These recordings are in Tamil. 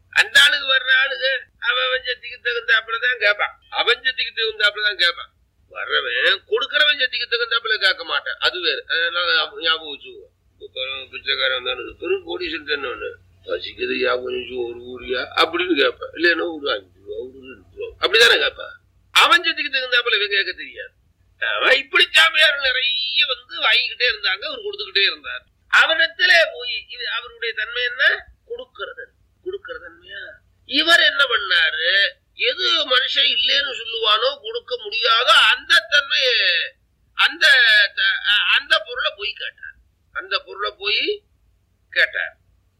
அந்த ஆளுக்கு வர்ற ஆளுக்கு அவன் வஞ்சத்துக்கு தகுந்தாப்புலதான் கேட்பான் அவஞ்சத்துக்கு தகுந்தாப்புலதான் கேட்பான் வர்றவன் கொடுக்கறவன் சத்திக்கு தகுந்தாப்புல கேட்க மாட்டான் அது வேற அதனால ஞாபகம் வச்சுக்கோ இப்ப பிச்சைக்காரன் தானே பெரும் கோடீஸ்வரன் தானே ஒண்ணு பசிக்குது ஞாபகம் வச்சு ஒரு ஊரியா அப்படின்னு கேட்பேன் இல்லைன்னா ஒரு அஞ்சு ரூபா ஒரு ரெண்டு ரூபா அப்படிதானே கேட்பான் அவன் சத்திக்கு தகுந்தாப்புல இவன் கேட்க தெரியாது அவன் இப்படி சாமியார் நிறைய வந்து வாங்கிக்கிட்டே இருந்தாங்க அவர் கொடுத்துக்கிட்டே இருந்தார் அவரிடத்துல போய் இது- அவருடைய தன்மை என்ன கொடுக்கறது கொடுக்கற தன்மையா இவர் என்ன பண்ணாரு எது மனுஷன் இல்லைன்னு சொல்லுவானோ கொடுக்க முடியாதோ அந்த தன்மை அந்த த- அ- அந்த பொருளை போய் கேட்டார் அந்த பொருளை போய் கேட்டார்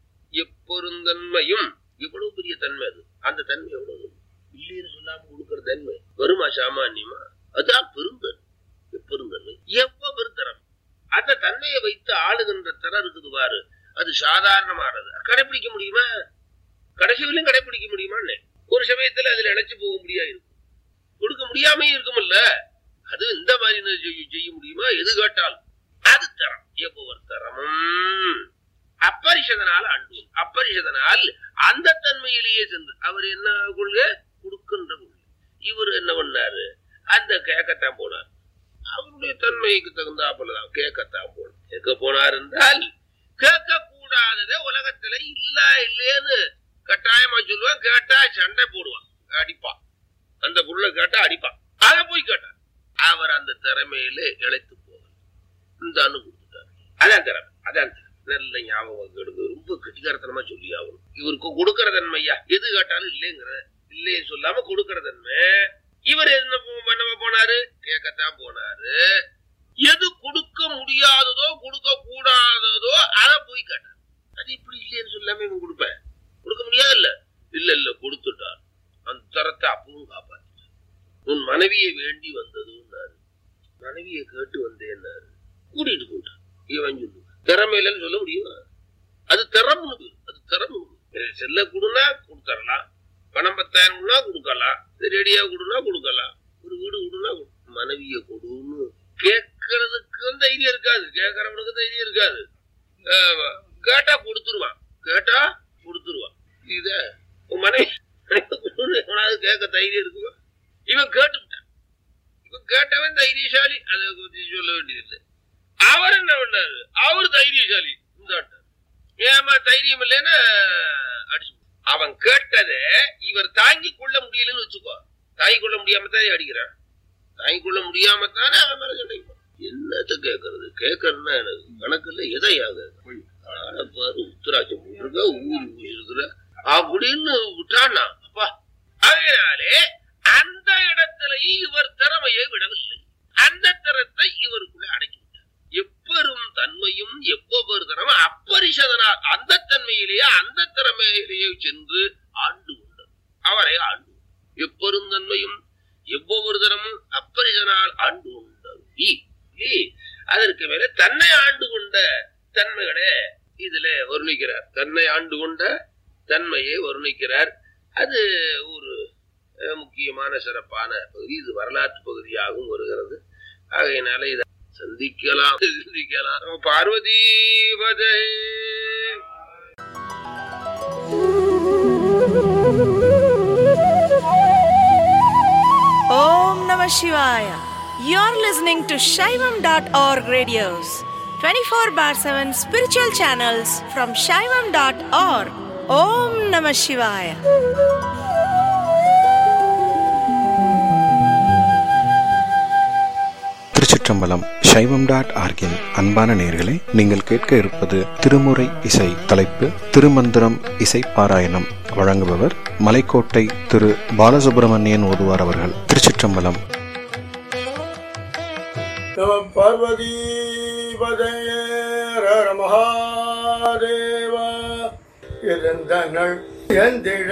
எப்பொருந்தன்மையும் எவ்வளவு பெரிய தன்மை அது அந்த தன்மை எவ்வளவு இல்லைன்னு சொல்லாம கொடுக்கற தன்மை வருமா சாமானியமா அதான் பெருந்தன்மை எப்பெருந்தன்மை எவ்வளவு பெருந்தரம் அந்த தன்மையை வைத்து ஆளுகின்ற தரம் இருக்குது பாரு அது சாதாரணமானது கடைபிடிக்க முடியுமா கடைசி வரையும் கடைபிடிக்க முடியுமான்னு ஒரு சமயத்துல அதுல இழைச்சு போக முடியாது இருக்கும் கொடுக்க முடியாமையும் இருக்கும்ல அது இந்த மாதிரி நான் செய்ய செய்ய முடியுமா எது கேட்டாலும் அது தரம் எப்பவர் தரமும் அப்பரிஷதனால் அண்டு அப்பரிஷதனால் அந்த தன்மையிலேயே சென்று அவர் என்ன கொள்கை கொடுக்கின்ற கொள்கை இவர் என்ன பண்ணாரு அந்த கேட்கத்தான் போனார் அவருடைய தன்மைக்கு தகுந்தாப்புலதான் கேட்கத்தான் போனார் கேட்க போனார் என்றால் கேட்க கூடாததே உலகத்துல இல்ல இல்லைன்னு கட்டாயமா சொல்லுவான் கேட்டா சண்டை போடுவான் அடிப்பான் அந்த பொருளை கேட்டா அடிப்பான் அதை போய் கேட்டார் அவர் அந்த திறமையில இழைத்து போவார் இந்த அணு கொடுத்துட்டார் அதான் திறமை அதான் திறமை நல்ல ஞாபகம் கெடுக்கு ரொம்ப கெட்டிக்காரத்தனமா சொல்லி ஆகணும் இவருக்கு கொடுக்கற தன்மையா எது கேட்டாலும் இல்லைங்கிற இல்லையே சொல்லாம கொடுக்கற தன்மை இவர் என்ன போ- பண்ண போனாரு கேட்கத்தான் போனாரு எது கொடுக்க முடியாததோ கொடுக்க கூடாததோ அதை போய் கேட்டார் அது இப்படி இல்லையேன்னு சொல்லாம இவன் கொடுப்பேன் கொடுக்க முடியாது இல்ல இல்ல இல்ல கொடுத்துட்டார் அந்த தரத்தை அப்பவும் காப்பாத்திட்டார் உன் மனைவியை வேண்டி வந்ததுன்னாரு மனைவியை கேட்டு வந்தேன்னாரு கூட்டிட்டு போட்டார் இவன் சொல்லு திறமை இல்லைன்னு சொல்ல முடியுமா அது திறம்னு பேரு. அது திறமை செல்ல கொடுனா கொடுத்துடலாம் பணம் பத்தாயிரம்னா கொடுக்கலாம் ரெடியா கொடுனா கொடுக்கலாம் ஒரு வீடு கொடுனா மனைவியை கொடுன்னு கேட்கறதுக்கும் தைரியம் இருக்காது கேட்கறவனுக்கு தைரியம் இருக்காது ஆமா. கேட்டா கொடுத்துருவான் கேட்டா கொடுத்துருவான் இத உன் மனைவி மனைவி கொடுன்னு எவனாவது கேட்க தைரியம் இருக்குமா இவன் கேட்டுவிட்டான் இவன் கேட்டவன் தைரியசாலி அதை பத்தி சொல்ல வேண்டியதில்லை அவர் என்ன பண்ணாரு அவர் தைரியசாலி இந்தாட்டார் ஏமா தைரியம் இல்லைன்னு அடிச்சு அவன் கேட்டதை இவர் தாங்கிக் கொள்ள முடியலன்னு வச்சுக்கோ தாங்கிக் கொள்ள முடியாம தான் அடிக்கிறான் தாங்கிக் கொள்ள முடியாம தானே அவன் மேல சண்டைக்கு என்னத்த கேட்கறது கேட்கறதுன்னா எனக்கு கணக்குல எதையாக பாரு உத்தராட்சம் போட்டிருக்க ஊறி ஊசிருக்கிற அப்படின்னு விட்டானா அப்பா அதனாலே அந்த இடத்திலையும் இவர் திறமையை விடவில்லை அந்த திறத்தை இவருக்குள்ள அடக்கி விட்டார் எப்பெரும் தன்மையும் எவ்வொரு தரம் அப்பரிசதனால் அந்த தன்மையிலேயே அந்த திறமையிலேயே சென்று ஆண்டு கொண்டார் அவரை ஆண்டு எப்பெரும் தன்மையும் எவ்வொரு தரமும் அப்பரிசனால் ஆண்டு கொண்டார் இ, இ. அதற்கு மேல தன்னை ஆண்டு கொண்ட தன்மைகளை இதுல வர்ணிக்கிறார் தன்னை ஆண்டு கொண்ட தன்மையை வர்ணிக்கிறார் அது ஒரு அஹ், முக்கியமான சிறப்பான பகுதி இது வரலாற்று பகுதியாகவும் வருகிறது ஆகையினால இதை சந்திக்கலாம் சிந்திக்கலாம் பார்வதி பதே Om Namah Shivaya. You're listening to Shaivam.org radios, 24 bar 7 spiritual channels from Shaivam.org. Om Namah Shivaya. திருச்சிற்றம்பலம் சைவம் டாட் ஆர்கின் அன்பான நேயர்களே நீங்கள் கேட்க இருப்பது திருமுறை இசை தலைப்பு திருமந்திரம் இசை பாராயணம் வழங்குபவர் மலைக்கோட்டை திரு பாலசுப்பிரமணியன் ஓதுவார் அவர்கள் திருச்சிற்றம்பலம் நம பார்வதி பதயர மகாதேவா இருந்தனள் எந்திழ